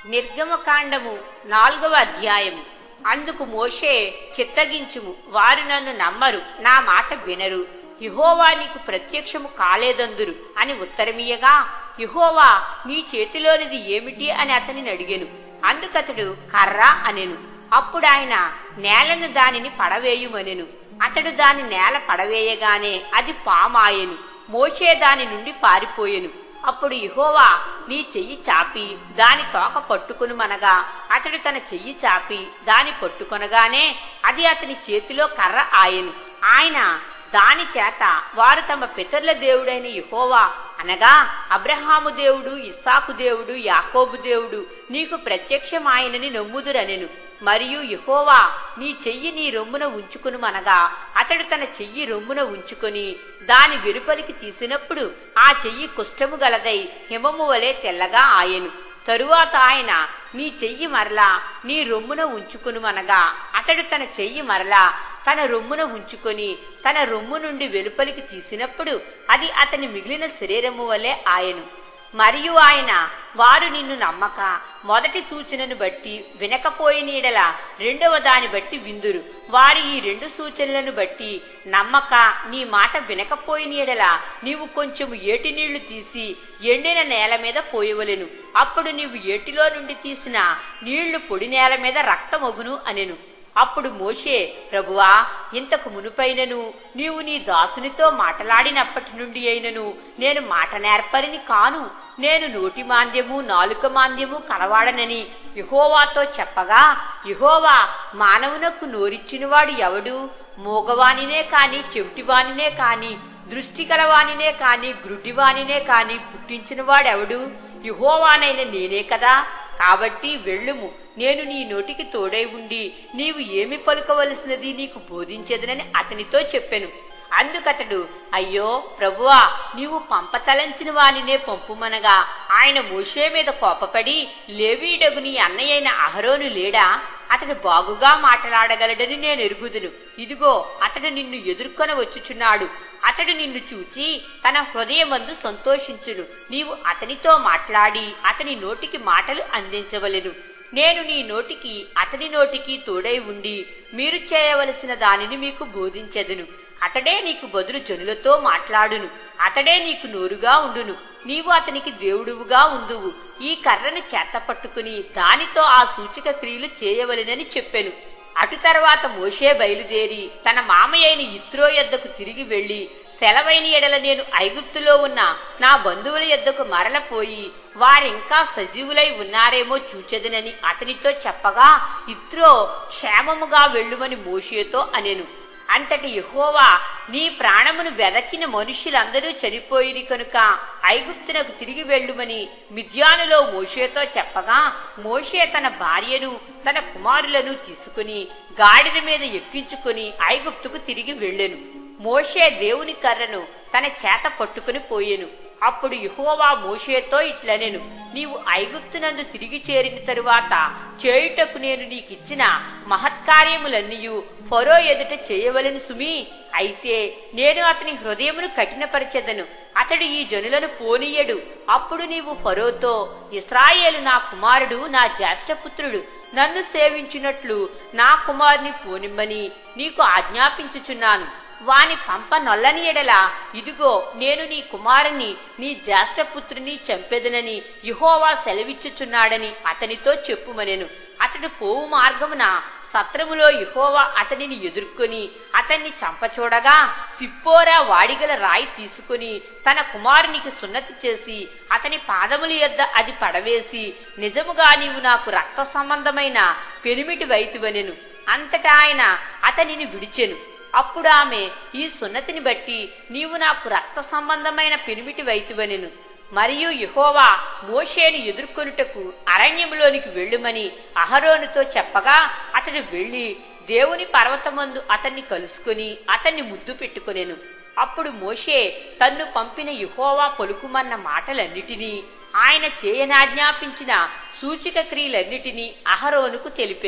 నిర్గమకాండము నాలుగవ అధ్యాయము అందుకు మోషే చిత్తగించుము వారు నన్ను నమ్మరు నా మాట వినరు యహోవా నీకు ప్రత్యక్షము కాలేదందురు అని ఉత్తరమియగా యహోవా నీ చేతిలోనిది ఏమిటి అని అతనిని అడిగెను అందుకతడు కర్ర అనెను అప్పుడు ఆయన నేలను దానిని పడవేయుమనెను అతడు దాని నేల పడవేయగానే అది పామాయెను మోషే దాని నుండి పారిపోయెను అప్పుడు యెహోవా నీ చెయ్యి చాపి దాని తోక పట్టుకును మనగా అతడు తన చెయ్యి చాపి దాని పట్టుకొనగానే అది అతని చేతిలో కర్ర ఆయను ఆయన దాని చేత వారు తమ పితరుల దేవుడైన యెహోవా అనగా అబ్రహాము దేవుడు ఇస్సాకు దేవుడు యాకోబు దేవుడు నీకు ప్రత్యక్షమాయనని నమ్ముదురనెను మరియు యెహోవా నీ చెయ్యి నీ రొమ్మున ఉంచుకును మనగా అతడు తన చెయ్యి రొమ్మున ఉంచుకొని దాని వెలుపలికి తీసినప్పుడు ఆ చెయ్యి కుష్టము గలదై హిమము వలె తెల్లగా ఆయెను తరువాత ఆయన నీ చెయ్యి మరలా నీ రొమ్మున ఉంచుకును అనగా అతడు తన చెయ్యి మరలా తన రొమ్మున ఉంచుకొని తన రొమ్ము నుండి వెలుపలికి తీసినప్పుడు అది అతని మిగిలిన శరీరము వలె ఆయను మరియు ఆయన వారు నిన్ను నమ్మక మొదటి సూచనను బట్టి వినకపోయినీడల రెండవ దాని బట్టి విందురు వారు ఈ రెండు సూచనలను బట్టి నమ్మక నీ మాట వినకపోయినీడల నీవు కొంచెము ఏటి నీళ్లు తీసి ఎండిన నేల మీద పోయవలెను అప్పుడు నీవు ఏటిలో నుండి తీసిన నీళ్లు పొడి నేల మీద రక్తమొగును అనెను అప్పుడు మోషే ప్రభువా ఇంతకు మునుపైనను నీవు నీ దాసునితో మాటలాడినప్పటి నుండి అయినను నేను మాట నేర్పరిని కాను నేను నోటి మాంద్యము నాలుక మాంద్యము కలవాడనని యహోవాతో చెప్పగా యహోవా మానవునకు నోరిచ్చినవాడు ఎవడు మూగవానినే కాని చెవిటివానినే కాని దృష్టి కలవానినే కాని గ్రుడ్డివానినే కాని పుట్టించినవాడెవడు యహోవానైన నేనే కదా కాబట్టి వెళ్ళుము నేను నీ నోటికి తోడై ఉండి నీవు ఏమి పలుకవలసినది నీకు బోధించదనని అతనితో చెప్పెను అందుకతడు అయ్యో ప్రభువా నీవు పంపతలంచిన వానినే పంపుమనగా ఆయన మోషే మీద కోపపడి లేవీడగు నీ అన్నయ్యైన అహరోను లేడా అతడు బాగుగా మాట్లాడగలడని నేను ఎరుగుదును ఇదిగో అతడు నిన్ను ఎదుర్కొన వచ్చుచున్నాడు అతడు నిన్ను చూచి తన హృదయమందు సంతోషించును నీవు అతనితో మాట్లాడి అతని నోటికి మాటలు అందించవలెను నేను నీ నోటికి అతని నోటికి తోడై ఉండి మీరు చేయవలసిన దానిని మీకు బోధించెదను అతడే నీకు బదులు జనులతో మాట్లాడును అతడే నీకు నోరుగా ఉండును నీవు అతనికి దేవుడువుగా ఉందువు ఈ కర్రను చేత పట్టుకుని దానితో ఆ సూచక క్రియలు చేయవలెనని చెప్పెను అటు తర్వాత మోషే బయలుదేరి తన మామయ్యైన ఇత్రో యొద్దకు తిరిగి వెళ్లి సెలవైన ఎడల నేను ఐగుప్తులో ఉన్న నా బంధువుల యొద్దకు మరలపోయి వారింకా సజీవులై ఉన్నారేమో చూచెదనని అతనితో చెప్పగా ఇత్రో క్షేమముగా వెళ్ళుమని మోషేతో అనెను అంతటి యహోవా నీ ప్రాణమును వెదకిన మనుష్యులందరూ చనిపోయిరి కనుక ఐగుప్తునకు తిరిగి వెళ్ళుమని మిద్యానులో మోషేతో చెప్పగా మోషే తన భార్యను తన కుమారులను తీసుకుని గాడిద మీద ఎక్కించుకుని ఐగుప్తుకు తిరిగి వెళ్ళెను మోషే దేవుని కర్రను తన చేత పట్టుకుని పోయెను అప్పుడు యహోవా మోషేతో ఇట్లనెను నీవు ఐగుప్తునందు తిరిగి చేరిన తరువాత చేయుటకు నేను నీకిచ్చిన మహత్కార్యములన్నీయు ఫరో ఎదుట చేయవలని సుమి అయితే నేను అతని హృదయమును కఠినపరిచెదను అతడు ఈ జనులను పోనీయడు అప్పుడు నీవు ఫరోతో ఇస్రాయేలు నా కుమారుడు నా జ్యేష్ఠపుత్రుడు నన్ను సేవించినట్లు నా కుమారుని పోనిమ్మని నీకు ఆజ్ఞాపించుచున్నాను వాని పంప నొల్లని ఎడల ఇదిగో నేను నీ కుమారుని నీ జ్యేష్ఠపుత్రుని చంపెదనని యుహోవా సెలవిచ్చుచున్నాడని అతనితో చెప్పుమనెను అతడు పోవు మార్గమున సత్రములో యుహోవా అతనిని ఎదుర్కొని అతన్ని చంపచూడగా సిప్పోరా వాడిగల రాయి తీసుకుని తన కుమారునికి సున్నతి చేసి అతని పాదముల యొద్ద అది పడవేసి నిజముగా నీవు నాకు రక్త సంబంధమైన పెనిమిటి వైతువనెను అంతటా ఆయన అతనిని విడిచెను అప్పుడు ఆమె ఈ సున్నతిని బట్టి నీవు నాకు రక్త సంబంధమైన పెనిమిటి వైతువనెను మరియు యహోవా మోషేను ఎదుర్కొనుటకు అరణ్యములోనికి వెళ్ళుమని అహరోనుతో చెప్పగా అతడు వెళ్ళి దేవుని పర్వతమందు అతన్ని కలుసుకుని అతన్ని ముద్దు పెట్టుకొనెను అప్పుడు మోషే తన్ను పంపిన యహోవా పలుకుమన్న మాటలన్నిటినీ ఆయన చేయనాజ్ఞాపించిన సూచిక క్రియలన్నిటినీ అహరోనుకు తెలిపెను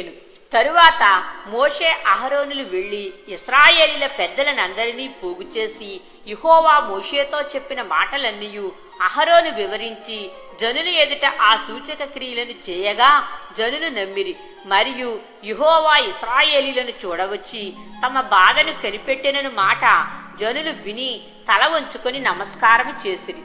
తరువాత మోషే అహరోనులు వెళ్లి ఇస్రాయేలీల పెద్దలనందరినీ పోగు చేసి యెహోవా మోషేతో చెప్పిన మాటలన్నీ అహరోను వివరించి జనుల ఎదుట ఆ సూచక క్రియలను చేయగా జనులు నమ్మిరి మరియు యెహోవా ఇస్రాయేలీలను చూడవచ్చి తమ బాధను కనిపెట్టినను మాట జనులు విని తల వంచుకొని నమస్కారం చేసిరి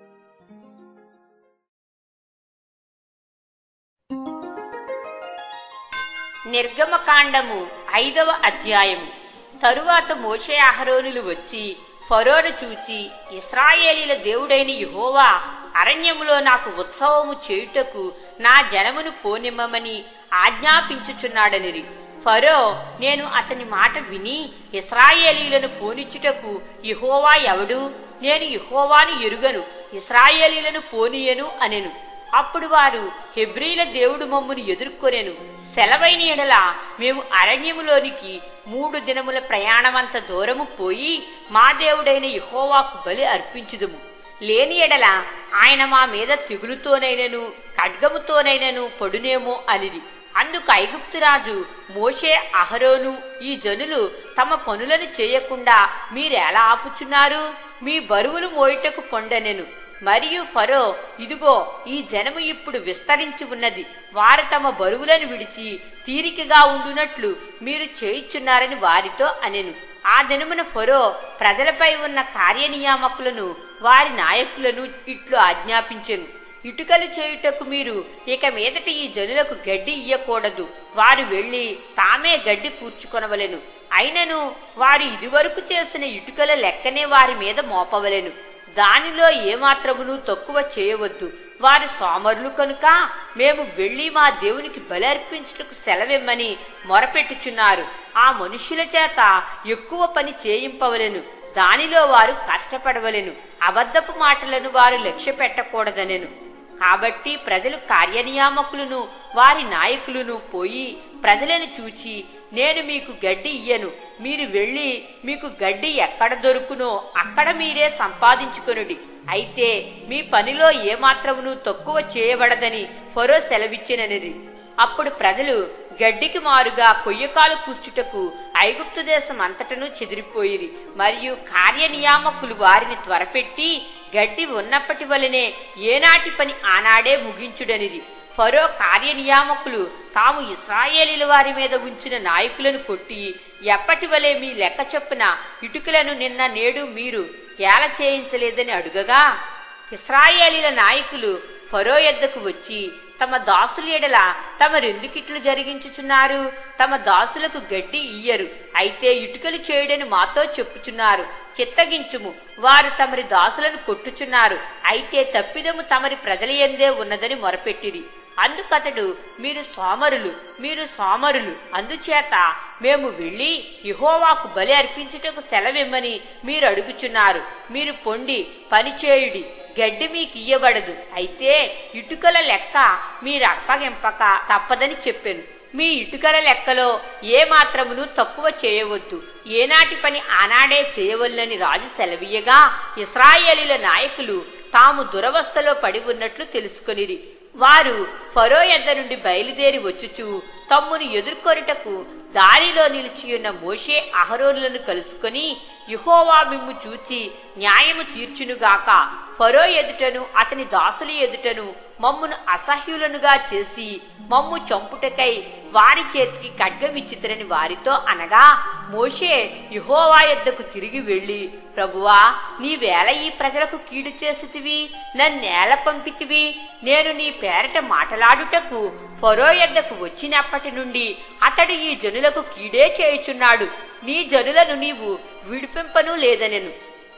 నిర్గమకాండము ఐదవ అధ్యాయము తరువాత మోషే అహరోనులు వచ్చి ఫరోను చూచి ఇస్రాయేలీల దేవుడైన యెహోవా అరణ్యములో నాకు ఉత్సవము చేయుటకు నా జనమును పోనిమ్మమని ఆజ్ఞాపించుచున్నాడనిరి ఫరో నేను అతని మాట విని ఇస్రాయేలీలను పోనిచ్చుటకు యెహోవా ఎవడు నేను యెహోవాను ఎరుగను ఇస్రాయేలీలను పోనీయను అనెను అప్పుడు వారు హెబ్రీల దేవుడు మమ్మును ఎదుర్కొనెను సెలవైన ఎడల మేము అరణ్యములోనికి మూడు దినముల ప్రయాణమంత దూరము పోయి మా దేవుడైన యెహోవాకు బలి అర్పించుదుము లేని ఎడల ఆయన మా మీద తెగులుతోనైనను ఖడ్గముతోనైనను పడునేమో అనిది అందుకు ఐగుప్తురాజు మోషే అహరోను ఈ జనులు తమ పనులను చేయకుండా మీరెలా ఆపుచున్నారు మీ బరువులు మోయుటకు పొండనెను మరియు ఫరో ఇదిగో ఈ జనము ఇప్పుడు విస్తరించి ఉన్నది వారు తమ బరువులను విడిచి తీరికగా ఉండునట్లు మీరు చేయుచున్నారని వారితో అనెను ఆ దినమున ఫరో ప్రజలపై ఉన్న కార్యనియామకులను వారి నాయకులను ఇట్లు ఆజ్ఞాపించెను ఇటుకలు చేయుటకు మీరు ఇక మీదట ఈ జనులకు గడ్డి ఇయ్యకూడదు వారు వెళ్లి తామే గడ్డి కూర్చుకొనవలెను అయినను వారు ఇదివరకు చేసిన ఇటుకల లెక్కనే వారి మీద మోపవలెను దానిలో ఏమాత్రమును తక్కువ చేయవద్దు వారు సోమరులు కనుక మేము వెళ్లి మా దేవునికి బలి అర్పించుటకు సెలవిమ్మని మొరపెట్టుచున్నారు ఆ మనుష్యుల చేత ఎక్కువ పని చేయింపవలెను దానిలో వారు కష్టపడవలెను అబద్ధపు మాటలను వారు లక్ష్య పెట్టకూడదనెను కాబట్టి ప్రజలు కార్యనియామకులను వారి నాయకులను పోయి ప్రజలను చూచి నేను మీకు గడ్డి ఇయ్యను మీరు వెళ్ళి మీకు గడ్డి ఎక్కడ దొరుకునో అక్కడ మీరే సంపాదించుకొనుడి అయితే మీ పనిలో ఏమాత్రమును తక్కువ చేయబడదని ఫరో సెలవిచ్చిననిది అప్పుడు ప్రజలు గడ్డికి మారుగా కొయ్యకాలు కూర్చుటకు ఐగుప్తు దేశం అంతటను చెదిరిపోయిరి మరియు కార్యనియామకులు వారిని త్వరపెట్టి గడ్డి ఉన్నప్పటి వలనే ఏనాటి పని ఆనాడే ముగించుడనిది ఫరో కార్యనియామకులు తాము ఇస్రాయేలీల వారి మీద ఉంచిన నాయకులను కొట్టి ఎప్పటి వలె మీ లెక్క చొప్పున ఇటుకలను నిన్న నేడు మీరు ఏల చేయించలేదని అడుగగా ఇస్రాయేలీల నాయకులు ఫరో ఎద్దకు వచ్చి తమ దాసుల ఎడల తమరెందుకిట్లు జరిగించుచున్నారు తమ దాసులకు గడ్డి ఇయ్యరు అయితే ఇటుకలు చేయడని మాతో చెప్పుచున్నారు చిత్తగించుము వారు తమరి దాసులను కొట్టుచున్నారు అయితే తప్పిదము తమరి ప్రజల ఎందే ఉన్నదని మొరపెట్టిరి అందుకతడు మీరు సోమరులు మీరు సోమరులు అందుచేత మేము వెళ్ళి యహోవాకు బలి అర్పించుటకు సెలవిమ్మని మీరు అడుగుచున్నారు మీరు పొండి పనిచేయుడి గడ్డి మీకు ఇయ్యబడదు అయితే ఇటుకల లెక్క మీరు అప్పగింపక తప్పదని చెప్పాను మీ ఇటుకల లెక్కలో ఏ మాత్రమును తక్కువ చేయవద్దు ఏనాటి పని ఆనాడే చేయవల్లని రాజు సెలవీయగా ఇస్రాయేలీల నాయకులు తాము దురవస్థలో పడి ఉన్నట్లు తెలుసుకొనిరి వారు ఫరో ఎద్ద నుండి బయలుదేరి వచ్చుచు తమ్మును ఎదుర్కొనుటకు దారిలో నిలిచియున్న మోషే అహరోనులను కలుసుకొని యుహోవా మిమ్ము చూచి న్యాయము తీర్చునుగాక ఫరో ఎదుటను అతని దాసుల ఎదుటను మమ్మును అసహ్యులనుగా చేసి మమ్ము చంపుటకై వారి చేతికి ఖడ్గమిచ్చితరని వారితో అనగా మోషే యుహోవా యొద్దకు తిరిగి వెళ్ళి ప్రభువా నీవేళ ఈ ప్రజలకు కీడు చేసితివి నన్నేల పంపితివి నేను నీ పేరట మాటలాడుటకు ఫరో యొద్దకు వచ్చినప్పటి నుండి అతడు ఈ జనులకు కీడే చేయుచున్నాడు నీ జనులను నీవు విడిపింపను లేదనెను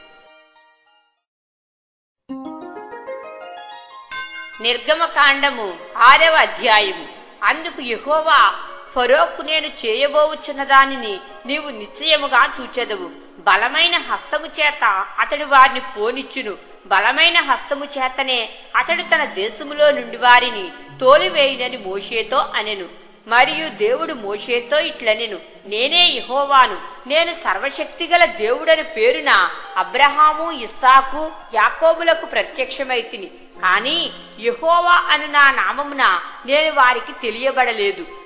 నిర్గమకాండము ఆరవ అధ్యాయము అందుకు యెహోవా ఫరోకు నేను చేయబోవుచున్న దానిని నీవు నిశ్చయముగా చూచెదవు బలమైన హస్తము చేత అతడు వారిని పోనిచ్చును బలమైన హస్తము చేతనే అతడు తన దేశములో నుండి వారిని తోలివేయునని మోషేతో అనెను మరియు దేవుడు మోషేతో ఇట్లనెను నేనే యెహోవాను నేను సర్వశక్తిగల దేవుడని పేరున అబ్రహాము ఇస్సాకు యాకోబులకు ప్రత్యక్షమైతిని కాని యెహోవా అను నా నామమున నేను వారికి తెలియబడలేదు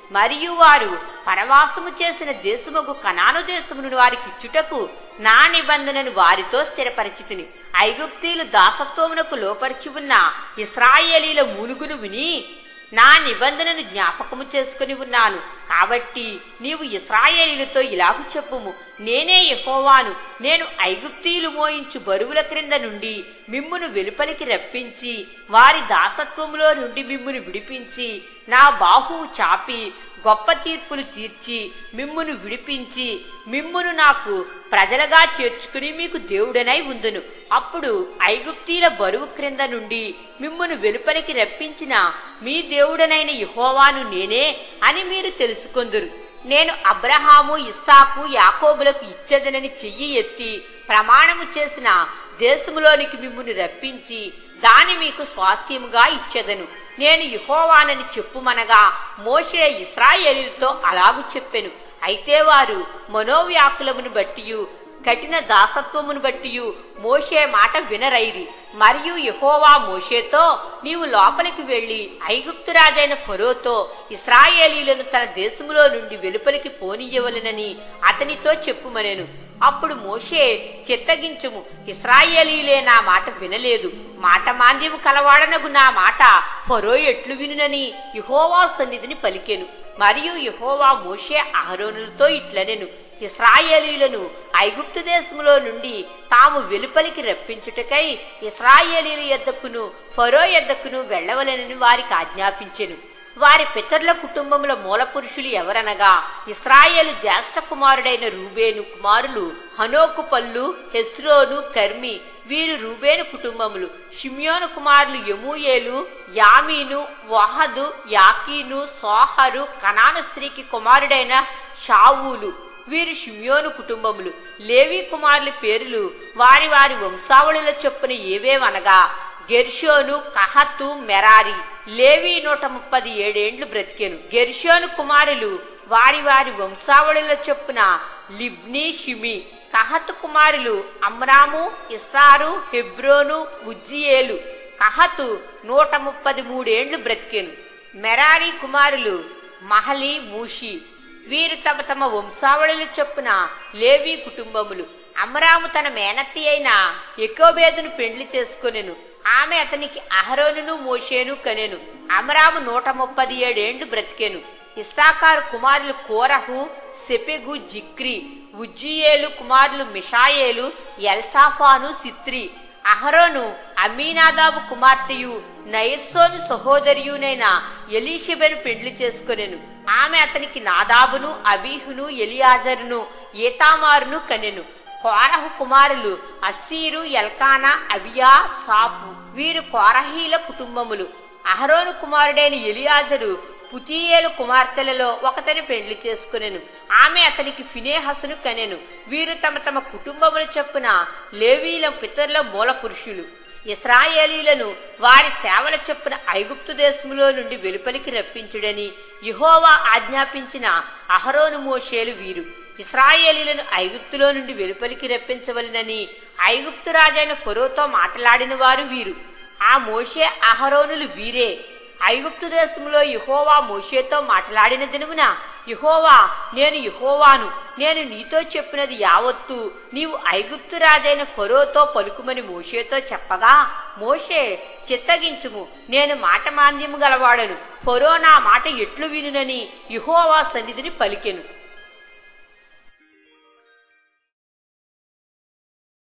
మరియు వారు పరవాసము చేసిన దేశముకు కనాను దేశమును వారికి ఇచ్చుటకు నా నిబంధనను వారితో స్థిరపరిచితిని ఐగుప్తీలు దాసత్వమునకు లోపరిచి ఉన్న ఇస్రాయేలీల మూలుగును విని నా నిబంధనను జ్ఞాపకము చేసుకుని ఉన్నాను కాబట్టి నీవు ఇస్రాయేలీలతో ఇలాగు చెప్పుము నేనే యెహోవాను నేను ఐగుప్తీయులు మోయించు బరువుల క్రింద నుండి మిమ్మును వెలుపలికి రప్పించి వారి దాసత్వములో నుండి మిమ్మును విడిపించి నా బాహువు చాపి గొప్ప తీర్పులు తీర్చి మిమ్మును విడిపించి మిమ్మును నాకు ప్రజలుగా చేర్చుకుని మీకు దేవుడనై ఉందును అప్పుడు ఐగుప్తీల బరువు క్రింద నుండి మిమ్మును వెలుపలికి రప్పించిన మీ దేవుడనైన యెహోవాను నేనే అని మీరు తెలుసుకొందురు నేను అబ్రహాము ఇస్సాకు యాకోబులకు ఇచ్చేదనని చెయ్యి ఎత్తి ప్రమాణము చేసిన దేశములోనికి మిమ్మును రప్పించి దాని మీకు స్వాస్థ్యముగా ఇచ్చెదను నేను యెహోవానని చెప్పుమనగా మోషే ఇస్రాయేలీలతో అలాగు చెప్పెను అయితే వారు మనోవ్యాకులమును బట్టియు కఠిన దాసత్వమును బట్టియు మోషే మాట వినరైరి మరియు యెహోవా మోషేతో నీవు లోపలికి వెళ్లి ఐగుప్తు రాజైన ఫరోతో ఇస్రాయేలీలను తన దేశములో నుండి వెలుపలికి పోనీయవలెనని అతనితో చెప్పుమనెను అప్పుడు మోషే చిత్తగించుము ఇస్రాయేలీలే నా మాట వినలేదు మాట మాంద్యము కలవాడనగు నా మాట ఫరో ఎట్లు వినునని యెహోవా సన్నిధిని పలికెను మరియు యెహోవా మోషే అహరోనులతో ఇట్లనెను ఇస్రాయేలీలను ఐగుప్తు దేశములో నుండి తాము వెలుపలికి రప్పించుటకై ఇస్రాయేలీల యొద్దకును ఫరో యొద్దకును వెళ్ళవలెనని వారికి ఆజ్ఞాపించెను వారి పితరుల కుటుంబముల మూల పురుషులు ఎవరనగా ఇస్రాయేలు జ్యేష్ఠ కుమారుడైన రూబేను కుమారులు హనోకు పల్లు హెస్రోను కర్మి వీరు రూబేను కుటుంబములు షిమ్యోను కుమారులు యమూయేలు యామీను వహదు యాకీను సోహరు కనాను స్త్రీకి కుమారుడైన షావూలు వీరు షిమ్యోను కుటుంబములు లేవి కుమారుల పేర్లు వారి వారి వంశావళుల చొప్పున ఏవేవనగా గెర్షోను కహతు మెరారి లేవి నూట ముప్పది ఏడేండ్లు బ్రతికెను గెర్షోను కుమారులు వారి వారి వంశావళుల చొప్పున లిబ్ని షిమి కహతు కుమారులు అమ్రాము ఇస్సారు హెబ్రోను ఉజ్జియేలు కహతు నూట ముప్పది మూడేండ్లు బ్రతికెను మెరారి కుమారులు మహలి మూషి వీరు తమ తమ వంశావళుల చొప్పున లేవి కుటుంబములు అమరాము తన మేనత్తి అయిన ఎకోబేదును పెండ్లి చేసుకొనెను ఆమె అతనికి అహరోనును మోషేను కనెను అమరాము నూట ముప్పది ఏడేండ్లు బ్రతికెను ఇస్సాకారు కుమారులు కోరహు సెపెగు జిక్రి ఉజ్జియేలు కుమారులు మిషాయేలు ఎల్సాఫాను సిత్రి అహరోను అమీనాదాబు కుమార్తెయు నయస్సోను సహోదరియునైన ఎలీషబెను పెండ్లి చేసుకొనెను ఆమె అతనికి నాదాబును అబీహును ఎలియాజరును ఏతామారును కనెను కోరహు కుమారులు అస్సీరు ఎల్కానా అబియా సాపు వీరు కోరహీల కుటుంబములు అహరోను కుమారుడైన ఎలియాజరు పుతీయేలు కుమార్తెలలో ఒకతని పెళ్లి చేసుకునెను ఆమె అతనికి ఫినేహసును కనెను వీరు తమ తమ కుటుంబముల చొప్పున లేవీల పితరుల మూల పురుషులు ఇస్రాయేలీలను వారి సేవల చొప్పున ఐగుప్తు దేశములో నుండి వెలుపలికి రప్పించుడని యెహోవా ఆజ్ఞాపించిన అహరోను మోషేలు వీరు ఇస్రాయేలీలను ఐగుప్తులో నుండి వెలుపలికి రప్పించవలనని ఐగుప్తు రాజైన ఫరోతో మాట్లాడిన వారు వీరు ఆ మోషే అహరోనులు వీరే ఐగుప్తు దేశంలో యెహోవా మోషేతో మాట్లాడిన దినమున యెహోవా నేను యెహోవాను నేను నీతో చెప్పినది యావత్తు నీవు ఐగుప్తు రాజైన ఫరోతో పలుకుమని మోషేతో చెప్పగా మోషే చిత్తగించుము నేను మాట మాంద్యము గలవాడను ఫరో నా మాట ఎట్లు వినునని యెహోవా సన్నిధిని పలికెను